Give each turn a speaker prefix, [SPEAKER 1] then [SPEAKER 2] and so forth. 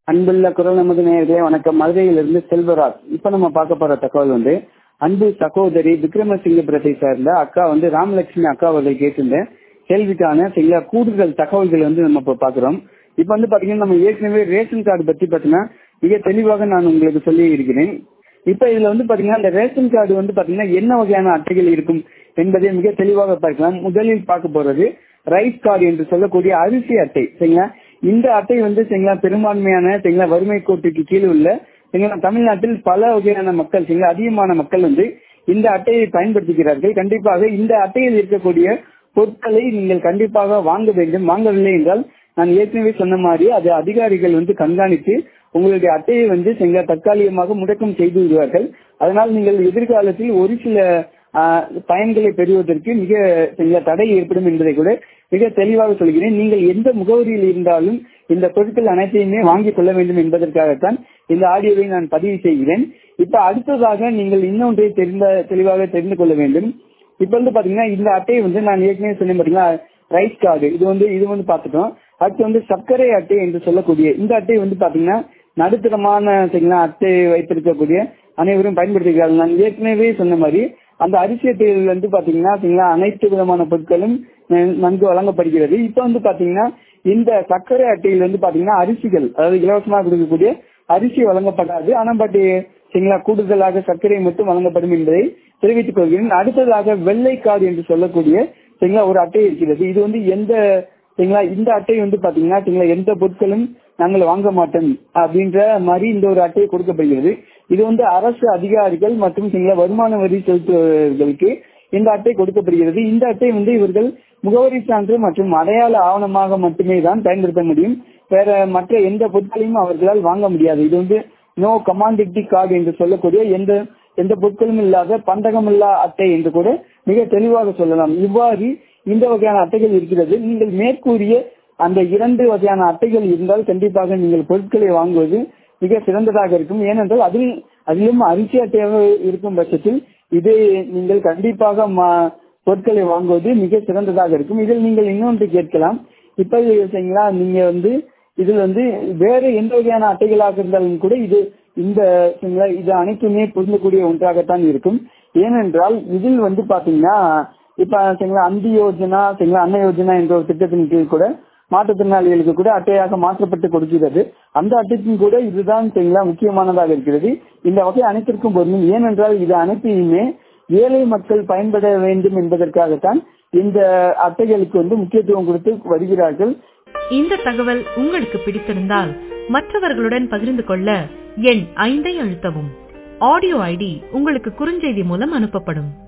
[SPEAKER 1] அன்புள்ள குரல் நமது நேயர்களே வணக்கம் மதுரையிலிருந்து செல்வராஜ் இப்ப நம்ம பார்க்க போற தகவல் வந்து அன்பு சகோதரி விக்ரமசிங்கபுரத்தை சேர்ந்த அக்கா வந்து ராமலட்சுமி அக்கா அவர்கள் கேட்டிருந்த கேள்விக்கான சில கூடுதல் தகவல்கள் வந்து நம்ம இப்ப பாக்குறோம் இப்ப வந்து பாத்தீங்கன்னா நம்ம ஏற்கனவே ரேஷன் கார்டு பத்தி பாத்தீங்கன்னா மிக தெளிவாக நான் உங்களுக்கு சொல்லி இருக்கிறேன் இப்ப இதுல வந்து பாத்தீங்கன்னா இந்த ரேஷன் கார்டு வந்து பாத்தீங்கன்னா என்ன வகையான அட்டைகள் இருக்கும் என்பதை மிக தெளிவாக பார்க்கலாம் முதலில் பார்க்க போறது ரைஸ் கார்டு என்று சொல்லக்கூடிய அரிசி அட்டை சரிங்களா இந்த அட்டை வந்து சரிங்களா பெரும்பான்மையான சரிங்களா வறுமை கோட்டுக்கு கீழே உள்ள சரிங்களா தமிழ்நாட்டில் பல வகையான மக்கள் சரிங்களா அதிகமான மக்கள் வந்து இந்த அட்டையை பயன்படுத்துகிறார்கள் கண்டிப்பாக இந்த அட்டையில் இருக்கக்கூடிய பொருட்களை நீங்கள் கண்டிப்பாக வாங்க வேண்டும் வாங்கவில்லை என்றால் நான் ஏற்கனவே சொன்ன மாதிரி அது அதிகாரிகள் வந்து கண்காணித்து உங்களுடைய அட்டையை வந்து சரிங்களா தற்காலிகமாக முடக்கம் செய்து விடுவார்கள் அதனால் நீங்கள் எதிர்காலத்தில் ஒரு சில பயன்களை பெறுவதற்கு மிக சில தடை ஏற்படும் என்பதை கூட மிக தெளிவாக சொல்கிறேன் நீங்கள் எந்த முகவரியில் இருந்தாலும் இந்த பொருட்கள் அனைத்தையுமே வாங்கிக் கொள்ள வேண்டும் என்பதற்காகத்தான் இந்த ஆடியோவை நான் பதிவு செய்கிறேன் இப்ப அடுத்ததாக நீங்கள் இன்னொன்றை தெரிந்த தெளிவாக தெரிந்து கொள்ள வேண்டும் இப்ப வந்து பாத்தீங்கன்னா இந்த அட்டையை வந்து நான் ஏற்கனவே சொன்னேன் பாத்தீங்கன்னா ரைஸ் கார்டு இது வந்து இது வந்து பாத்துட்டோம் அடுத்து வந்து சர்க்கரை அட்டை என்று சொல்லக்கூடிய இந்த அட்டை வந்து பாத்தீங்கன்னா நடுத்தரமான அட்டை வைத்திருக்கக்கூடிய அனைவரும் பயன்படுத்துகிறார்கள் நான் ஏற்கனவே சொன்ன மாதிரி அந்த அரிசி அட்டையில் வந்து பாத்தீங்கன்னா அனைத்து விதமான பொருட்களும் நன்கு வழங்கப்படுகிறது இப்ப வந்து பாத்தீங்கன்னா இந்த சர்க்கரை அட்டையில் வந்து பாத்தீங்கன்னா அரிசிகள் அதாவது இலவசமாக கொடுக்கக்கூடிய அரிசி வழங்கப்படாது ஆனா பட் சரிங்களா கூடுதலாக சர்க்கரை மட்டும் வழங்கப்படும் என்பதை தெரிவித்துக் கொள்கிறேன் அடுத்ததாக வெள்ளை கார்டு என்று சொல்லக்கூடிய சரிங்களா ஒரு அட்டை இருக்கிறது இது வந்து எந்த சரிங்களா இந்த அட்டை வந்து பாத்தீங்கன்னா சரிங்களா எந்த பொருட்களும் நாங்கள் வாங்க மாட்டோம் அப்படின்ற மாதிரி இந்த ஒரு அட்டை கொடுக்கப்படுகிறது இது வந்து அரசு அதிகாரிகள் மற்றும் சில வருமான வரி செலுத்துவர்களுக்கு இந்த அட்டை கொடுக்கப்படுகிறது இந்த அட்டை வந்து இவர்கள் முகவரி சான்று மற்றும் அடையாள ஆவணமாக மட்டுமே தான் பயன்படுத்த முடியும் வேற மற்ற எந்த பொருட்களையும் அவர்களால் வாங்க முடியாது இது வந்து நோ கமாண்டிட்டி கார்டு என்று சொல்லக்கூடிய எந்த எந்த பொருட்களும் இல்லாத பண்டகமில்லா அட்டை என்று கூட மிக தெளிவாக சொல்லலாம் இவ்வாறு இந்த வகையான அட்டைகள் இருக்கிறது நீங்கள் மேற்கூறிய அந்த இரண்டு வகையான அட்டைகள் இருந்தால் கண்டிப்பாக நீங்கள் பொருட்களை வாங்குவது மிக சிறந்ததாக இருக்கும் ஏனென்றால் அதில் அதிலும் அரிசி அட்டையாக இருக்கும் பட்சத்தில் இதை நீங்கள் கண்டிப்பாக பொருட்களை வாங்குவது மிக சிறந்ததாக இருக்கும் இதில் நீங்கள் இன்னொன்று கேட்கலாம் இப்ப சரிங்களா நீங்க வந்து இதில் வந்து வேற எந்த வகையான அட்டைகளாக இருந்தாலும் கூட இது இந்த இது அனைத்துமே பொருந்தக்கூடிய ஒன்றாகத்தான் இருக்கும் ஏனென்றால் இதில் வந்து பாத்தீங்கன்னா இப்ப சரிங்களா அந்தி யோஜனா சரிங்களா அன்ன யோஜனா என்ற ஒரு திட்டத்தின் கீழ் கூட மாற்றுத்திறனாளிகளுக்கு கூட அட்டையாக மாற்றப்பட்டு கொடுக்கிறது அந்த அட்டைக்கும் கூட இதுதான் சரிங்களா முக்கியமானதாக இருக்கிறது இந்த வகை அனைத்திற்கும் பொருந்தும் ஏனென்றால் இது அனைத்தையுமே ஏழை மக்கள் பயன்பட வேண்டும் என்பதற்காகத்தான் இந்த அட்டைகளுக்கு வந்து முக்கியத்துவம் கொடுத்து வருகிறார்கள்
[SPEAKER 2] இந்த தகவல் உங்களுக்கு பிடித்திருந்தால் மற்றவர்களுடன் பகிர்ந்து கொள்ள எண் ஐந்தை அழுத்தவும் ஆடியோ ஐடி உங்களுக்கு குறுஞ்செய்தி மூலம் அனுப்பப்படும்